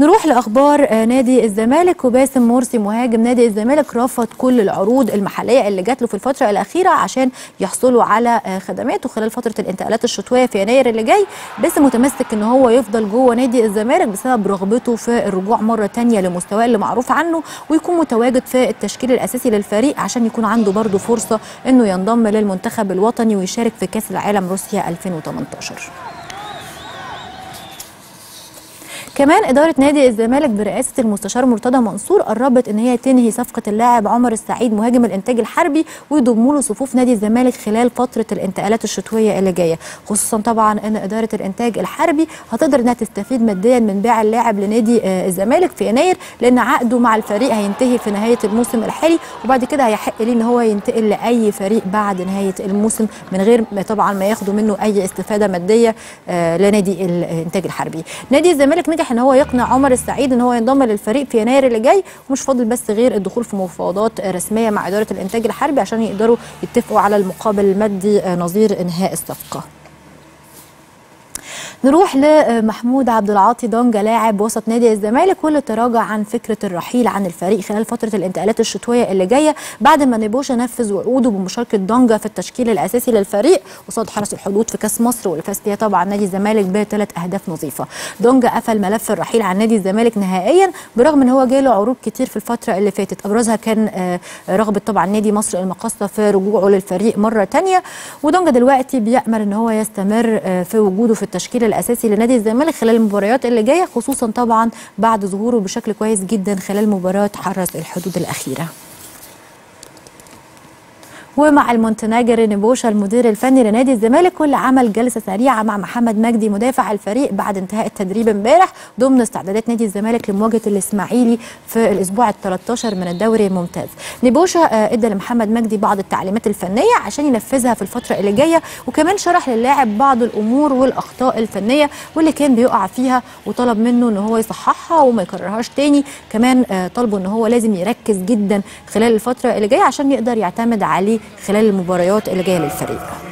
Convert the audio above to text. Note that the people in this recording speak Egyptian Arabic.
نروح لاخبار آه، نادي الزمالك وباسم مرسي مهاجم نادي الزمالك رفض كل العروض المحليه اللي جات له في الفتره الاخيره عشان يحصلوا على آه، خدماته خلال فتره الانتقالات الشتويه في يناير اللي جاي باسم متمسك ان هو يفضل جوه نادي الزمالك بسبب رغبته في الرجوع مره تانية لمستواه اللي معروف عنه ويكون متواجد في التشكيل الاساسي للفريق عشان يكون عنده برضه فرصه انه ينضم للمنتخب الوطني ويشارك في كاس العالم روسيا 2018 كمان إدارة نادي الزمالك برئاسة المستشار مرتضى منصور قربت إن هي تنهي صفقة اللاعب عمر السعيد مهاجم الإنتاج الحربي ويضموا له صفوف نادي الزمالك خلال فترة الانتقالات الشتوية اللي جاية خصوصا طبعا إن إدارة الإنتاج الحربي هتقدر إنها تستفيد ماديا من بيع اللاعب لنادي آه، الزمالك في يناير لأن عقده مع الفريق هينتهي في نهاية الموسم الحالي وبعد كده هيحق ليه إن هو ينتقل لأي فريق بعد نهاية الموسم من غير ما طبعا ما ياخدوا منه أي استفادة مادية آه، لنادي الإنتاج الحربي نادي الزمالك نجح ان هو يقنع عمر السعيد ان هو ينضم للفريق في يناير اللي جاي ومش فاضل بس غير الدخول في مفاوضات رسميه مع اداره الانتاج الحربي عشان يقدروا يتفقوا على المقابل المادي آه، نظير انهاء الصفقه نروح لمحمود عبد العاطي دونجا لاعب وسط نادي الزمالك واللي تراجع عن فكره الرحيل عن الفريق خلال فتره الانتقالات الشتويه اللي جايه بعد ما نيبوشا نفذ وعوده بمشاركه دونجا في التشكيل الاساسي للفريق قصاد حرس الحدود في كاس مصر واللي فاز فيها طبعا نادي الزمالك بثلاث اهداف نظيفه دونجا قفل ملف الرحيل عن نادي الزمالك نهائيا برغم ان هو جاله عروض كتير في الفتره اللي فاتت ابرزها كان آه، رغبه طبعا نادي مصر المقاصه في رجوعه للفريق مره تانية ودونجا دلوقتي بيامل ان هو يستمر آه، في وجوده في التشكيل الاساسي لنادي الزمالك خلال المباريات اللي جايه خصوصا طبعا بعد ظهوره بشكل كويس جدا خلال مباراه حرس الحدود الاخيره ومع المونتناجر نبوشا المدير الفني لنادي الزمالك واللي عمل جلسه سريعه مع محمد مجدي مدافع الفريق بعد انتهاء التدريب امبارح ضمن استعدادات نادي الزمالك لمواجهه الاسماعيلي في الاسبوع ال 13 من الدوري الممتاز. نبوشا آه، ادى لمحمد مجدي بعض التعليمات الفنيه عشان ينفذها في الفتره اللي جايه وكمان شرح للاعب بعض الامور والاخطاء الفنيه واللي كان بيقع فيها وطلب منه ان هو يصححها وما يكررهاش تاني كمان آه، طلبوا ان هو لازم يركز جدا خلال الفتره اللي جايه عشان يقدر يعتمد عليه خلال المباريات اللي جايه للفريق